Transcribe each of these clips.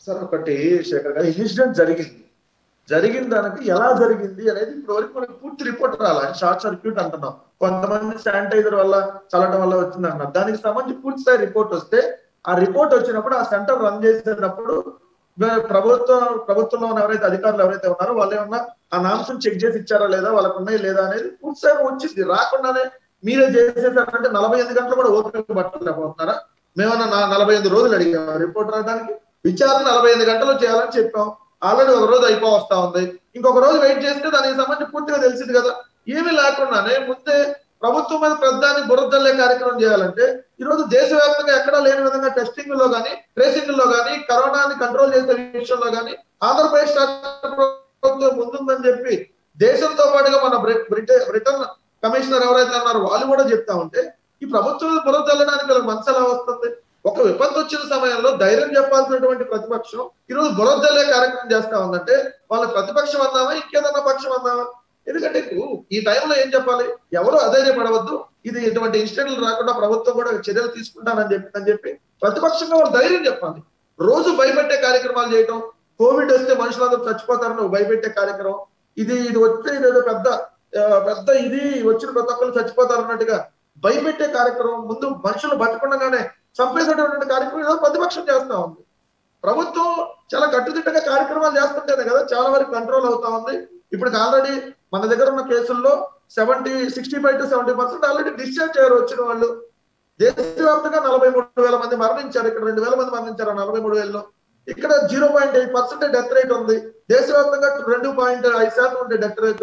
sir ఒకటి శేఖర్ గారు incident జరిగింది జరిగిన దానికి ఎలా జరిగింది అనేది ఇప్పుడు వరకు మనకి పూర్తి రిపోర్ట్ రావాలి షార్ట్ సర్క్యూట్ అంటున్నాం కొంతమంది శానిటైజర్ వల్ల చల్లడం వల్ల వచ్చింది అంటున్నారు దానికి సంబంధించి పూర్తి స్థాయి రిపోర్ట్ వస్తే ఆ రిపోర్ట్ వచ్చినప్పుడు ఆ సెంటర్ రన్ చేసేటప్పుడు ప్రభుత్వం ప్రభుత్వంలో ఉన్న ఎవరైతే అధికారులు ఎవరైతే ఉన్నారో వాళ్ళు ఏమన్నా ఆ నామ్స్ చెక్ చేసి ఇచ్చారా లేదా వాళ్ళకు ఉన్నాయి లేదా అనేది పూర్తి స్థాయి వచ్చింది రాకుండానే మీరే చేసేసారంటే నలభై ఎనిమిది గంటలు కూడా ఓపిక పట్టలేకపోతున్నారా మేమన్నా నా- నలభై ఎనిమిది రోజులు అడిగాం రిపోర్ట్ రావడానికి విచారణ నలభై ఎనిమిది గంటలు చేయాలని చెప్పాం ఆల్రెడీ ఒక రోజు అయిపో వస్తా ఉంది ఇంకొక రోజు వెయిట్ చేస్తే దానికి సంబంధించి పూర్తిగా తెలిసింది కదా ఏమీ లేకుండానే ముందే ప్రభుత్వం మీద ప్రధాని బురదల్లే కార్యక్రమం చేయాలంటే ఈ రోజు దేశవ్యాప్తంగా ఎక్కడా లేని విధంగా టెస్టింగ్ లో గానీ ట్రేసింగ్ లో గానీ కరోనాని కంట్రోల్ చేసే విషయంలో గానీ ఆంధ్రప్రదేశ్ రాష్ట్ర ప్రభుత్వం ముందుందని చెప్పి దేశంతో పాటుగా మన బ్రి- బ్రిటన్ బ్రిటన్ కమిషనర్ ఎవరైతే ఉన్నారో వాళ్ళు కూడా చెప్తా ఉంటే ఈ ప్రభుత్వం మీద బురద చల్లడానికి వీళ్ళకి మనసు ఎలా వస్తుంది ఒక విపత్తు వచ్చిన సమయంలో ధైర్యం చెప్పాల్సినటువంటి ప్రతిపక్షం ఈ రోజు బురద జల్లే కార్యక్రమం చేస్తా ఉందంటే వాళ్ళ ప్రతిపక్షం అందామా ఇంకేదన్నా పక్షం అందామా ఎందుకంటే ఇప్పుడు ఈ టైంలో ఏం చెప్పాలి ఎవరు అధైర్యపడవద్దు ఇది ఇటువంటి ఇన్సిడెంట్లు రాకుండా ప్రభుత్వం కూడా చర్యలు తీసుకుంటానని చెప్పి అని చెప్పి ప్రతిపక్షంగా వాళ్ళు ధైర్యం చెప్పాలి రోజు భయపెట్టే కార్యక్రమాలు చేయటం కోవిడ్ వస్తే మనుషులందరూ చచ్చిపోతారని ఒక భయపెట్టే కార్యక్రమం ఇది ఇది వస్తే ఇదేదో పెద్ద ఆ, పెద్ద ఇది వచ్చిన ప్రతి ఒక్కరు చచ్చిపోతారు అన్నట్టుగా భయపెట్టే కార్యక్రమం ముందు మనుషులు బతకుండగానే చంపేసేటటువంటి కార్యక్రమం ఏదో ప్రతిపక్షం చేస్తా ఉంది ప్రభుత్వం చాలా కట్టుదిట్టంగా కార్యక్రమాలు చేస్తుంటేనే కదా చాలా వరకు కంట్రోల్ అవుతా ఉంది ఇప్పుడు ఆల్రెడీ మన దగ్గర ఉన్న కేసుల్లో seventy sixty five to seventy percent already discharge అయ్యారు వచ్చిన వాళ్ళు దేశవ్యాప్తంగా నలభై మూడు వేల మంది మరణించారు ఇక్కడ రెండు వేల మంది మరణించారు ఆ నలభై మూడు వేలలో ఇక్కడ zero point eight percent death rate ఉంది దేశవ్యాప్తంగా రెండు పాయింట్ ఐదు శాతం ఉండే డెత్ రేట్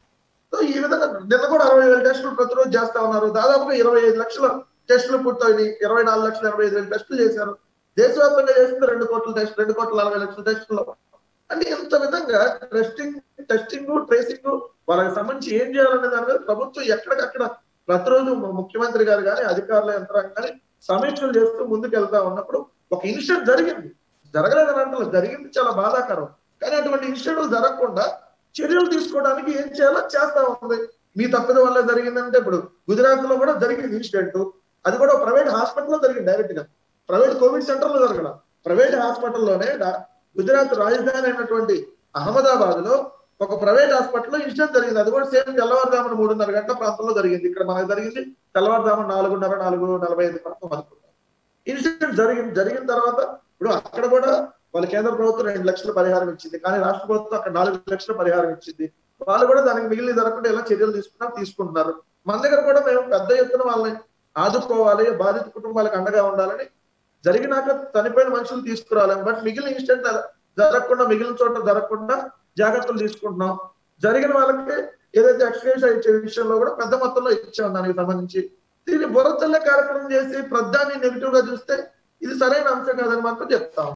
సో ఈ విధంగా నిన్న కూడా అరవై వేల టెస్టులు ప్రతిరోజు చేస్తా ఉన్నారు దాదాపుగా ఇరవై ఐదు లక్షల టెస్టులు పూర్తయినాయి ఇరవై నాలుగు లక్షల ఇరవై ఐదు వేల టెస్టులు చేశారు దేశవ్యాప్తంగా చేసింది రెండు కోట్ల టెస్ట్ రెండు కోట్ల నలభై లక్షల టెస్టులు అంటే ఇంత విధంగా టెస్టింగ్ టెస్టింగ్ ట్రేసింగ్ వాళ్ళకి సంబంధించి ఏం చేయాలనే దాని మీద ప్రభుత్వం ఎక్కడికక్కడ ప్రతిరోజు ముఖ్యమంత్రి గారు కానీ అధికారుల యంత్రాంగం కానీ సమీక్షలు చేస్తూ ముందుకు వెళ్తా ఉన్నప్పుడు ఒక ఇన్సిడెంట్ జరిగింది జరగలేదని అంటే జరిగింది చాలా బాధాకరం కానీ అటువంటి ఇన్సిడెంట్ జరగకుండా చర్యలు తీసుకోవడానికి ఏం చేయాలో చేస్తా ఉంది మీ తప్పిద వల్ల జరిగిందంటే ఇప్పుడు గుజరాత్ లో కూడా జరిగింది ఇన్సిడెంట్ అది కూడా ప్రైవేట్ హాస్పిటల్లో జరిగింది డైరెక్ట్ గా ప్రైవేట్ కోవిడ్ సెంటర్ లో జరగడం ప్రైవేట్ హాస్పిటల్లోనే డా- గుజరాత్ రాజధాని అయినటువంటి అహ్మదాబాద్ లో ఒక ప్రైవేట్ హాస్పిటల్లో ఇన్సిడెంట్ జరిగింది అది కూడా సేమ్ తెల్లవారుజామున మూడున్నర గంటల ప్రాంతంలో జరిగింది ఇక్కడ మనకు జరిగింది తెల్లవారుజామున నాలుగున్నర నాలుగు నలభై ఐదు ప్రాంతం అనుకుంటాం ఇన్సిడెంట్ జరిగింది జరిగిన తర్వాత ఇప్పుడు అక్కడ కూడా వాళ్ళ కేంద్ర ప్రభుత్వం రెండు లక్షల పరిహారం ఇచ్చింది కానీ రాష్ట్ర ప్రభుత్వం అక్కడ నాలుగు లక్షల పరిహారం ఇచ్చింది వాళ్ళు కూడా దానికి మిగిలిన జరగకుండా ఎలా చర్యలు తీసుకున్నారు తీసుకుంటున్నారు మన దగ్గర కూడా మేము పెద్ద ఎత్తున వాళ్ళని ఆదుకోవాలి బాధిత కుటుంబాలకు అండగా ఉండాలని జరిగినాక చనిపోయిన మనుషులు తీసుకురాలేము బట్ మిగిలిన ఇన్సిడెంట్ జరగకుండా మిగిలిన చోట జరగకుండా జాగ్రత్తలు తీసుకుంటున్నాం జరిగిన వాళ్ళకి ఏదైతే ఎక్స్ప్రెస్ ఇచ్చే విషయంలో కూడా పెద్ద మొత్తంలో ఇచ్చాం దానికి సంబంధించి దీన్ని బుర్రతల్లే కార్యక్రమం చేసి ప్రధాన్ని నెగిటివ్ గా చూస్తే ఇది సరైన అంశం కాదని మాత్రం చెప్తాం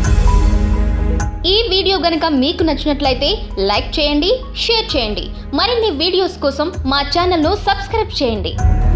ఈ వీడియో గనుక మీకు నచ్చినట్లయితే లైక్ చేయండి షేర్ చేయండి మరిన్ని వీడియోస్ కోసం మా ఛానల్ను సబ్స్క్రైబ్ చేయండి